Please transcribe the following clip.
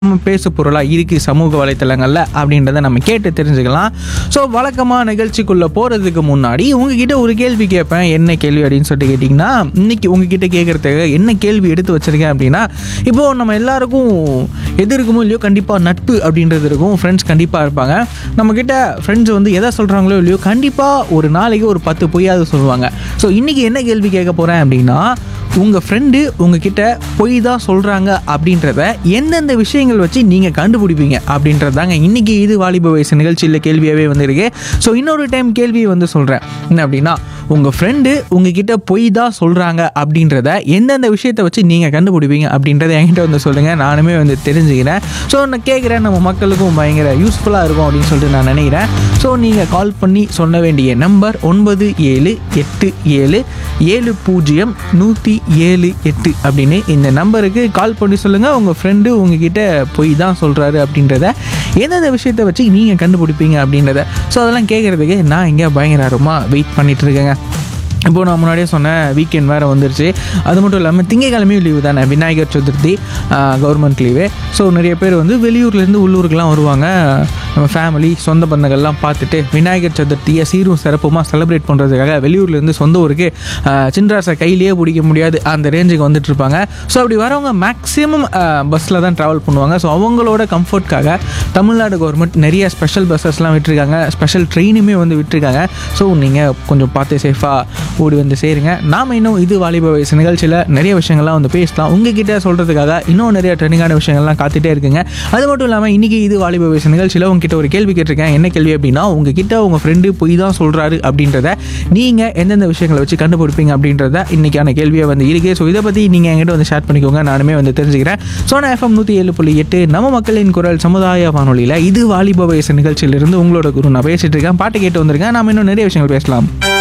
நம்ம பேசு பொருளாக இருக்குது சமூக வலைத்தளங்களில் அப்படின்றத நம்ம கேட்டு தெரிஞ்சுக்கலாம் ஸோ வழக்கமாக நிகழ்ச்சிக்குள்ளே போகிறதுக்கு முன்னாடி உங்ககிட்ட ஒரு கேள்வி கேட்பேன் என்ன கேள்வி அப்படின்னு சொல்லிட்டு கேட்டிங்கன்னா இன்னைக்கு உங்ககிட்ட கேட்குறதுக்கு என்ன கேள்வி எடுத்து வச்சுருக்கேன் அப்படின்னா இப்போது நம்ம எல்லாருக்கும் எது இருக்குமோ இல்லையோ கண்டிப்பாக நட்பு அப்படின்றது இருக்கும் ஃப்ரெண்ட்ஸ் கண்டிப்பாக இருப்பாங்க நம்மக்கிட்ட ஃப்ரெண்ட்ஸ் வந்து எதை சொல்கிறாங்களோ இல்லையோ கண்டிப்பாக ஒரு நாளைக்கு ஒரு பத்து பொய்யாவது சொல்லுவாங்க ஸோ இன்றைக்கி என்ன கேள்வி கேட்க போகிறேன் அப்படின்னா உங்கள் ஃப்ரெண்டு உங்ககிட்ட பொய் தான் சொல்கிறாங்க அப்படின்றத எந்தெந்த விஷயங்கள் வச்சு நீங்கள் கண்டுபிடிப்பீங்க அப்படின்றது தாங்க இன்றைக்கி இது வாலிப வயசு நிகழ்ச்சியில் கேள்வியாகவே வந்திருக்கு ஸோ இன்னொரு டைம் கேள்வியை வந்து சொல்கிறேன் என்ன அப்படின்னா உங்கள் ஃப்ரெண்டு உங்ககிட்ட பொய் தான் சொல்கிறாங்க அப்படின்றத எந்தெந்த விஷயத்தை வச்சு நீங்கள் கண்டுபிடிப்பீங்க அப்படின்றத என்கிட்ட வந்து சொல்லுங்கள் நானுமே வந்து தெரிஞ்சுக்கிறேன் ஸோ நான் கேட்குறேன் நம்ம மக்களுக்கும் பயங்கர யூஸ்ஃபுல்லாக இருக்கும் அப்படின்னு சொல்லிட்டு நான் நினைக்கிறேன் ஸோ நீங்கள் கால் பண்ணி சொல்ல வேண்டிய நம்பர் ஒன்பது ஏழு எட்டு ஏழு ஏழு பூஜ்ஜியம் நூற்றி ஏழு எட்டு அப்படின்னு இந்த நம்பருக்கு கால் பண்ணி சொல்லுங்கள் உங்கள் ஃப்ரெண்டு உங்ககிட்ட பொய் தான் சொல்கிறாரு அப்படின்றத எந்தெந்த விஷயத்தை வச்சு நீங்கள் கண்டுபிடிப்பீங்க அப்படின்றத ஸோ அதெல்லாம் கேட்குறதுக்கு நான் இங்கே பயங்கர ஆர்வமாக வெயிட் பண்ணிட்டு இருக்கேங்க இப்போது நான் முன்னாடியே சொன்னேன் வீக்கெண்ட் வேறு வந்துருச்சு அது மட்டும் இல்லாமல் திங்கக்கிழமையும் லீவு தானே Vinayagar Chaturthi government leave so நிறைய பேர் வந்து வெளியூர்லேருந்து உள்ளூருக்குலாம் வருவாங்க நம்ம ஃபேமிலி சொந்த பந்தங்கள்லாம் பார்த்துட்டு விநாயகர் சதுர்த்தியை சீரும் சிறப்புமாக செலிப்ரேட் பண்ணுறதுக்காக வெளியூர்லேருந்து சொந்த ஊருக்கு சின்ராசை கையிலேயே பிடிக்க முடியாது அந்த ரேஞ்சுக்கு வந்துட்டு இருப்பாங்க ஸோ அப்படி வரவங்க மேக்ஸிமம் பஸ்ஸில் தான் ட்ராவல் பண்ணுவாங்க ஸோ அவங்களோட கம்ஃபர்ட்காக தமிழ்நாடு கவர்மெண்ட் நிறைய ஸ்பெஷல் பஸ்ஸஸ்லாம் விட்டுருக்காங்க ஸ்பெஷல் ட்ரெயினுமே வந்து விட்டுருக்காங்க ஸோ நீங்கள் கொஞ்சம் பார்த்து சேஃபாக ஓடி வந்து சேருங்க நாம் இன்னும் இது வாலிப வயசு நிகழ்ச்சியில் நிறைய விஷயங்கள்லாம் வந்து பேசலாம் உங்ககிட்ட சொல்கிறதுக்காக இன்னும் நிறைய ட்ரெண்டிங்கான விஷயங்கள்லாம் காத்துட்டே இருக்குங்க அது மட்டும் இல்லாமல் இன்றைக்கி இது வாலிப வயசு நிகழ்ச்சியில் உங்ககிட்ட ஒரு கேள்வி கேட்டிருக்கேன் என்ன கேள்வி அப்படின்னா உங்ககிட்ட உங்கள் ஃப்ரெண்டு பொய் தான் சொல்கிறாரு அப்படின்றத நீங்கள் எந்தெந்த விஷயங்களை வச்சு கண்டுபிடிப்பீங்க அப்படின்றத இன்றைக்கான கேள்வியை வந்து இருக்கு ஸோ இதை பற்றி நீங்கள் என்கிட்ட வந்து ஷேர் பண்ணிக்கோங்க நானுமே வந்து தெரிஞ்சுக்கிறேன் சோனா எஃப்எம் நூற்றி ஏழு புள்ளி எட்டு நம்ம மக்களின் குரல் சமுதாய வானொலியில் இது வாலிப வயசு நிகழ்ச்சியிலிருந்து உங்களோட குரு நான் பேசிட்டு இருக்கேன் பாட்டு கேட்டு வந்திருக்கேன் நாம இன்னும் நிறைய விஷயங்கள் பேசலாம்